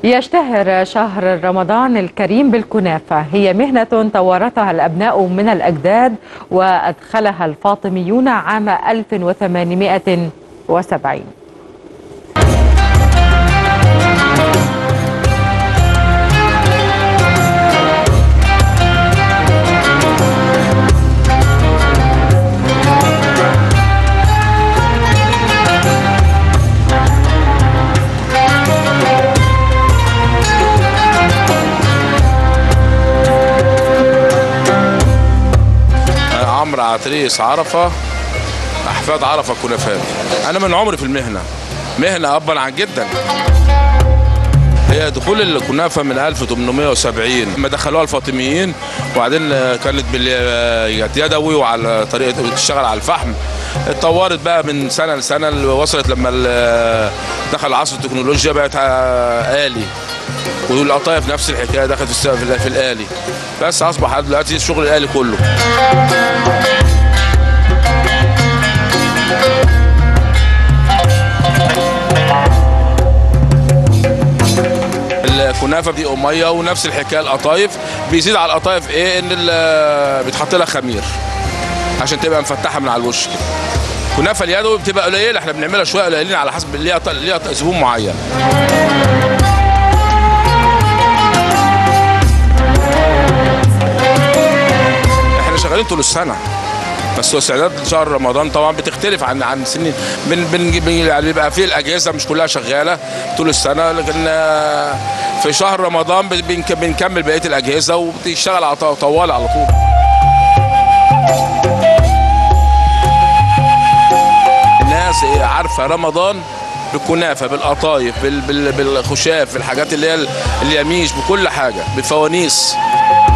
يشتهر شهر رمضان الكريم بالكنافة هي مهنة تورثها الأبناء من الأجداد وأدخلها الفاطميون عام 1870 عمرو عتريس عرفه احفاد عرفه كنفات انا من عمري في المهنه مهنه ابا عن جدا هي دخول الكنافه من 1870 ما دخلوها الفاطميين وبعدين كانت بال يدوي وعلى طريقه بتشتغل على الفحم اتطورت بقى من سنه لسنه وصلت لما ال- دخل عصر التكنولوجيا بقت آلي والقطايف نفس الحكايه دخلت في الس- في الآلي بس اصبح دلوقتي الشغل الآلي كله الكنافه دي اميه ونفس الحكايه القطايف بيزيد على القطايف ايه ان ال- بيتحط لها خمير عشان تبقى مفتحه من على الوش كده الكنافه اليدوي بتبقى قليله احنا بنعملها شويه قليلين على حسب ليها ليها زبون معين احنا شغالين طول السنه بس هو استعداد شهر رمضان طبعا بتختلف عن عن سنين بن بن بن- يعني بيبقى فيه الاجهزه مش كلها شغاله طول السنه لكن آه، في شهر رمضان بن- بنك- بنكمل بقيه الاجهزه وبتشتغل على طو- طوال على طول الناس إيه عارفه رمضان بالكنافه بالقطايف بال- بال- بالخشاف بالحاجات اللي هي ال- اليميش بكل حاجه بالفوانيس